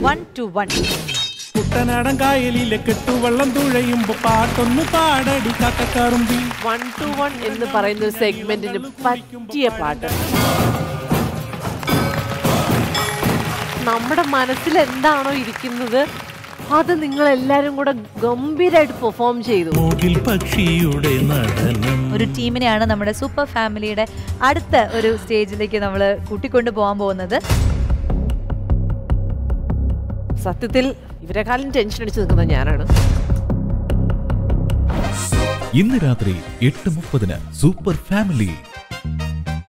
one two one കുട്ടനാടൻ കായലിലെ കെട്ടുവള്ളം തുഴയുമ്പോ പാട്ടൊന്ന് പാടടി കാക്കക്കാറുമ്പി വൺ ടു വൺ എന്ന് പറയുന്ന ഒരു സെഗ്മെന്റിന് പറ്റിയ പാട്ട് നമ്മുടെ മനസ്സിൽ എന്താണോ ഇരിക്കുന്നത് അത് നിങ്ങൾ എല്ലാരും കൂടെ ഗംഭീരമായിട്ട് പെർഫോം ചെയ്തു മൂകിൽ പക്ഷിയുടെ നടനം ഒരു ടീമിനെയാണ് നമ്മുടെ സൂപ്പർ ഫാമിലിയുടെ അടുത്ത ഒരു സ്റ്റേജിലേക്ക് നമ്മൾ കൂട്ടിക്കൊണ്ടു പോകാൻ പോകുന്നത് സത്യത്തിൽ ഇവരെക്കാളും ടെൻഷൻ അടിച്ച് നിൽക്കുന്നത് ഞാനാണ് ഇന്ന് രാത്രി എട്ട് മുപ്പതിന് സൂപ്പർ ഫാമിലി